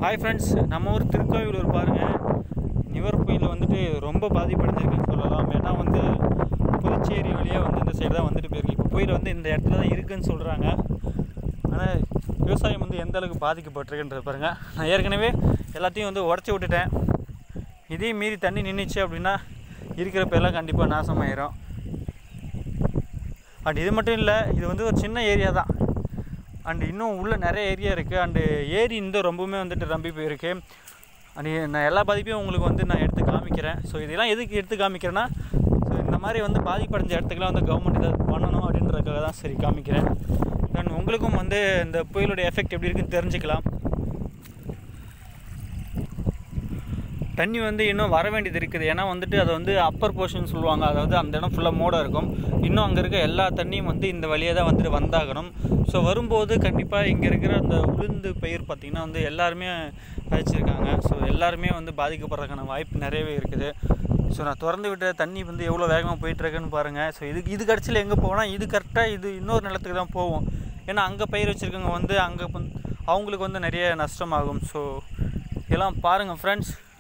hi friends நம்ம ஊர் திருக்கோவிலூர் பாருங்கள் நிவர் புயல் வந்துட்டு ரொம்ப பாதிப்படைஞ்சிருக்குன்னு சொல்லலாம் ஏன்னா வந்து புதுச்சேரி வழியாக வந்து இந்த சைடு தான் வந்துட்டு போயிருக்கு இப்போ புயல் வந்து இந்த இடத்துல தான் இருக்குன்னு சொல்கிறாங்க ஆனால் விவசாயம் வந்து எந்த அளவுக்கு பாதிக்கப்பட்டிருக்குன்றது பாருங்கள் நான் ஏற்கனவே எல்லாத்தையும் வந்து உடச்சி விட்டுட்டேன் இதையும் மீறி தண்ணி நின்றுச்சு அப்படின்னா இருக்கிற பேர்லாம் கண்டிப்பாக நாசமாயிரும் அண்ட் இது மட்டும் இல்லை இது வந்து ஒரு சின்ன ஏரியா தான் அண்ட் இன்னும் உள்ள நிறைய ஏரியா இருக்குது அண்டு ஏரி இந்த ரொம்பவுமே வந்துட்டு ரம்பி போயிருக்கு அண்ட் நான் எல்லா பாதிப்பையும் உங்களுக்கு வந்து நான் எடுத்து காமிக்கிறேன் ஸோ இதெல்லாம் எதுக்கு எடுத்து காமிக்கிறேன்னா ஸோ இந்த மாதிரி வந்து பாதிப்படைஞ்ச இடத்துக்குலாம் வந்து கவர்மெண்ட் ஏதாவது பண்ணணும் அப்படின்றதுக்காக தான் சரி காமிக்கிறேன் அண்ட் உங்களுக்கும் வந்து இந்த புயலுடைய எஃபெக்ட் எப்படி இருக்குன்னு தெரிஞ்சுக்கலாம் தண்ணி வந்து இன்னும் வர வேண்டியது இருக்குது ஏன்னா வந்துட்டு அதை வந்து அப்பர் போர்ஷன் சொல்லுவாங்க அதாவது அந்த இடம் ஃபுல்லாக மோடாக இருக்கும் இன்னும் அங்கே இருக்க எல்லா தண்ணியும் வந்து இந்த வழியாக தான் வந்துட்டு வந்தாகணும் ஸோ வரும்போது கண்டிப்பாக இங்கே இருக்கிற அந்த உளுந்து பயிர் பார்த்திங்கன்னா வந்து எல்லாருமே விதைச்சிருக்காங்க ஸோ எல்லாருமே வந்து பாதிக்கப்படுறதுக்கான வாய்ப்பு நிறையவே இருக்குது ஸோ நான் திறந்து விட்ட தண்ணி வந்து எவ்வளோ வேகமாக போயிட்டுருக்குன்னு பாருங்கள் ஸோ இதுக்கு இது கடைசியில் எங்கே போனால் இது கரெக்டாக இது இன்னொரு நிலத்துக்கு தான் போகும் ஏன்னா அங்கே பயிர் வச்சுருக்கவங்க வந்து அங்கே அவங்களுக்கு வந்து நிறைய நஷ்டமாகும் ஸோ இதெல்லாம் பாருங்கள் ஃப்ரெண்ட்ஸ்